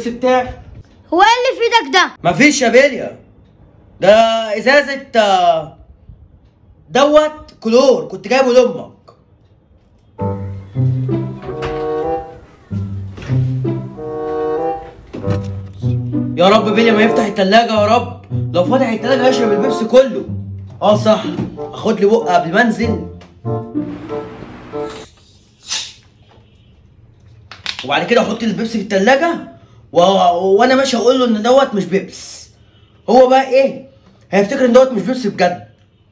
البيبسي بتاعي هو ايه اللي في ايدك ده مفيش يا بيليا ده ازازة آه، دوت كلور كنت جايبه لامك يا رب بيليا ما يفتح التلاجة يا رب لو فتح التلاجة هيشرب البيبسي كله اه صح اخد لي بق قبل ما انزل وبعد كده احط البيبسي في التلاجة و... وانا ماشي اقول له ان دوت مش بيبس هو بقى ايه هيفتكر ان دوت مش بيبسي بجد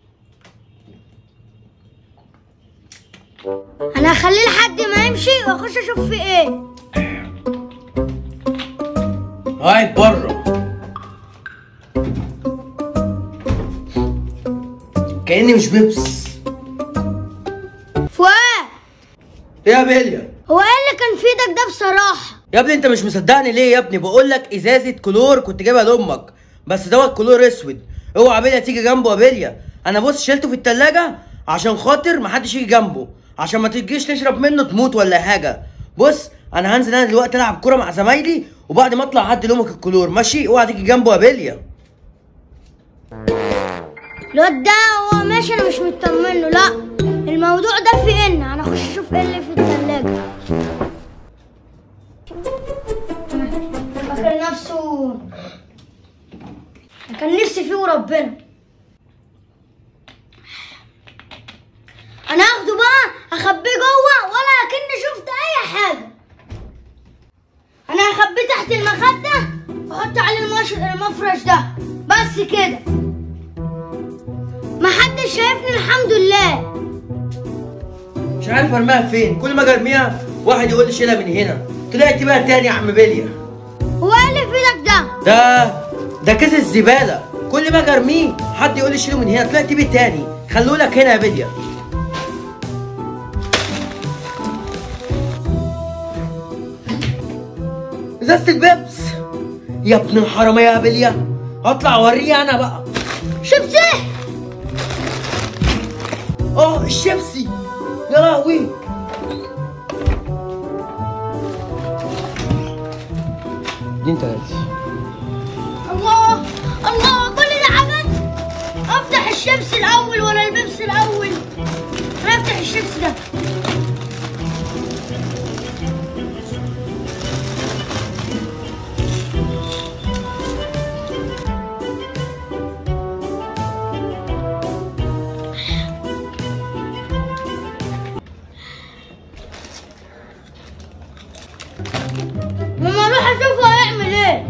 انا هخليه لحد ما يمشي واخش اشوف في ايه قاعد بره كاني مش بيبس فؤاد ايه يا بيليا هو ايه اللي كان في ايدك ده بصراحه يا ابني انت مش مصدقني ليه يا ابني بقول لك ازازه كلور كنت جايبها لامك بس دوت كلور اسود اوعى بيليا تيجي جنبه يا بيليا انا بص شلته في التلاجة عشان خاطر محدش يجي جنبه عشان ما تجيش تشرب منه تموت ولا حاجه بص انا هنزل انا دلوقتي العب كوره مع زمايلي وبعد ما اطلع هدي لامك الكلور ماشي اوعى تيجي جنبه يا بيليا الواد ده هو ماشي انا مش مطمن له لا الموضوع ده في ان انا اخش اشوف ايه اللي في الثلاجه فاكر نفسه كان نفسي فيه وربنا انا هاخده بقى اخبيه جوه ولا اكني شفت اي حاجه انا هخبيه تحت المخده واحط عليه المش... المفرش ده بس كده محدش شايفني الحمد لله مش عارف ارميها فين كل ما اجي ارميها واحد يقول لي شيلها من هنا طلعت بقى تاني يا عم بيليا هو ايه اللي في ايدك ده ده ده كيس الزباله كل ما اجي ارميه حد يقول لي شيله من هنا طلعت بيه تاني خلوه لك هنا يا بيليا ازازه البيبس يا ابن الحراميه يا بيليا هطلع اوريه انا بقى شبسي اه الشيبسي يا لهوي دي انت الله الله كل ده عبث افتح الشمس الاول ولا البيبس الاول انا افتح الشمس ده لما اروح اشوفه هيعمل ايه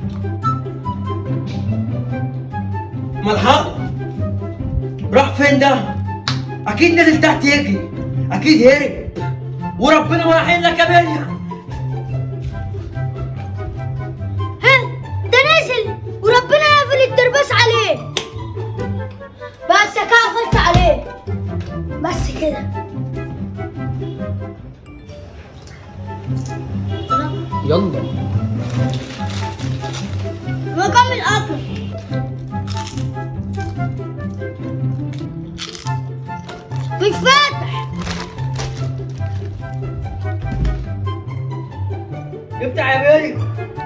ملحق راح فين ده اكيد نزل تحت يجري اكيد هرب وربنا ما يحل لك يا بيليا ها ده نزل وربنا يقفل الترباس عليه بس كده قفلت عليه بس كده يلا وكمل اكل مش فاتح افتح يا بيليا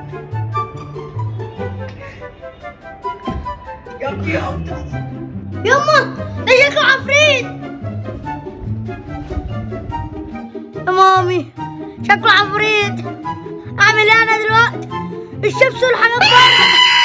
يا ابني افتح يما ده شكله عفريت يا مامي شكله عفريت اعمل ايه انا دلوقتي الشمس والحاجات بره